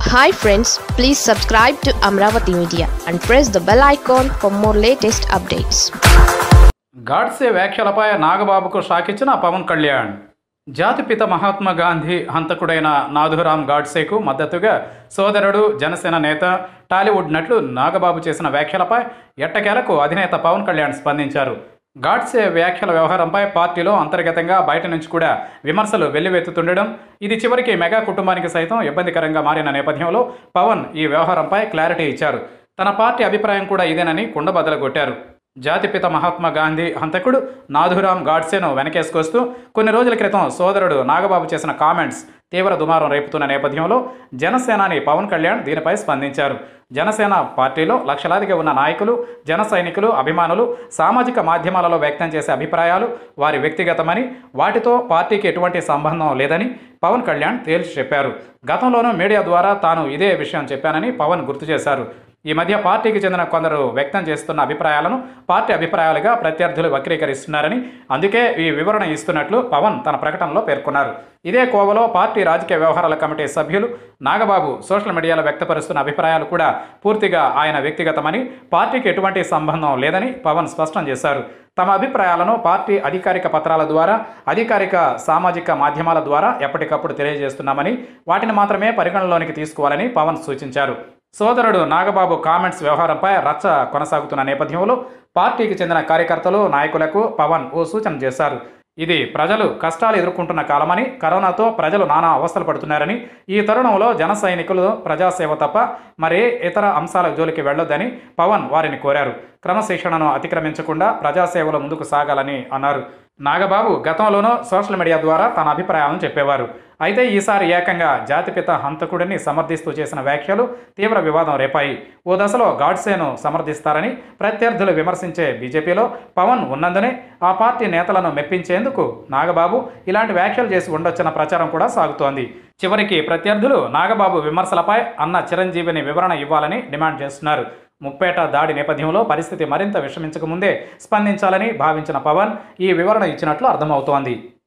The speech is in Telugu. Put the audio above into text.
hi friends please subscribe to Amaravati media and press the bell icon for more latest updates Godse వ్యాఖ్యలపై నాగబాబుకు షాకిచ్చిన పవన్ కళ్యాణ్ జాతిపిత మహాత్మా గాంధీ హంతకుడైన నాథురామ్ గాడ్సేకు మద్దతుగా సోదరుడు జనసేన నేత టాలీవుడ్ నటులు నాగబాబు చేసిన వ్యాఖ్యలపై ఎట్టకేలకు అధినేత పవన్ కళ్యాణ్ స్పందించారు గాడ్సే వ్యాఖ్యల వ్యవహారంపై పార్టీలో అంతర్గతంగా బయట నుంచి కూడా విమర్శలు వెల్లువెత్తుతుండడం ఇది చివరికి మెగా కుటుంబానికి సైతం ఇబ్బందికరంగా మారిన నేపథ్యంలో పవన్ ఈ వ్యవహారంపై క్లారిటీ ఇచ్చారు తన పార్టీ అభిప్రాయం కూడా ఇదేనని కుండబద్దలు కొట్టారు జాతిపిత మహాత్మా గాంధీ హంతకుడు నాథురామ్ గాడ్సేను వెనకేసుకొస్తూ కొన్ని రోజుల క్రితం సోదరుడు నాగబాబు చేసిన కామెంట్స్ తీవ్ర దుమారం రేపుతున్న నేపథ్యంలో జనసేనాని పవన్ కళ్యాణ్ దీనిపై స్పందించారు జనసేన పార్టీలో లక్షలాదిగా ఉన్న నాయకులు జన సైనికులు అభిమానులు సామాజిక మాధ్యమాలలో వ్యక్తం చేసే అభిప్రాయాలు వారి వ్యక్తిగతమని వాటితో పార్టీకి ఎటువంటి సంబంధం లేదని పవన్ కళ్యాణ్ తేల్చి చెప్పారు గతంలోనూ మీడియా ద్వారా తాను ఇదే విషయం చెప్పానని పవన్ గుర్తు చేశారు ఈ మధ్య పార్టీకి చెందిన కొందరు వ్యక్తం చేస్తున్న అభిప్రాయాలను పార్టీ అభిప్రాయాలుగా ప్రత్యర్థులు వక్రీకరిస్తున్నారని అందుకే ఈ వివరణ ఇస్తున్నట్లు పవన్ తన ప్రకటనలో పేర్కొన్నారు ఇదే కోవలో పార్టీ రాజకీయ వ్యవహారాల కమిటీ సభ్యులు నాగబాబు సోషల్ మీడియాలో వ్యక్తపరుస్తున్న అభిప్రాయాలు కూడా పూర్తిగా ఆయన వ్యక్తిగతమని పార్టీకి ఎటువంటి సంబంధం లేదని పవన్ స్పష్టం చేశారు తమ అభిప్రాయాలను పార్టీ అధికారిక పత్రాల ద్వారా అధికారిక సామాజిక మాధ్యమాల ద్వారా ఎప్పటికప్పుడు తెలియజేస్తున్నామని వాటిని మాత్రమే పరిగణనలోనికి తీసుకోవాలని పవన్ సూచించారు సోదరుడు నాగబాబు కామెంట్స్ వ్యవహారంపై రచ్చ కొనసాగుతున్న నేపథ్యంలో పార్టీకి చెందిన కార్యకర్తలు నాయకులకు పవన్ ఓ సూచన చేశారు ఇది ప్రజలు కష్టాలు ఎదుర్కొంటున్న కాలమని కరోనాతో ప్రజలు నానా అవస్థలు పడుతున్నారని ఈ తరుణంలో జన సైనికులు ప్రజాసేవ తప్ప మరే ఇతర అంశాల జోలికి వెళ్ళొద్దని పవన్ వారిని కోరారు క్రమశిక్షణను అతిక్రమించకుండా ప్రజాసేవలో ముందుకు సాగాలని అన్నారు నాగబాబు గతంలోనూ సోషల్ మీడియా ద్వారా తన అభిప్రాయాలను చెప్పేవారు అయితే ఈసారి ఏకంగా జాతిపిత హంతకుడిని సమర్థిస్తూ చేసిన వ్యాఖ్యలు తీవ్ర వివాదం రేపాయి ఓ దశలో గాడ్సేను సమర్థిస్తారని ప్రత్యర్థులు విమర్శించే బీజేపీలో పవన్ ఉన్నందునే ఆ పార్టీ నేతలను మెప్పించేందుకు నాగబాబు ఇలాంటి వ్యాఖ్యలు చేసి ఉండొచ్చన్న ప్రచారం కూడా సాగుతోంది చివరికి ప్రత్యర్థులు నాగబాబు విమర్శలపై అన్న చిరంజీవిని వివరణ ఇవ్వాలని డిమాండ్ చేస్తున్నారు ముప్పేట దాడి నేపథ్యంలో పరిస్థితి మరింత విషమించకముందే స్పందించాలని భావించిన పవన్ ఈ వివరణ ఇచ్చినట్లు అర్థమవుతోంది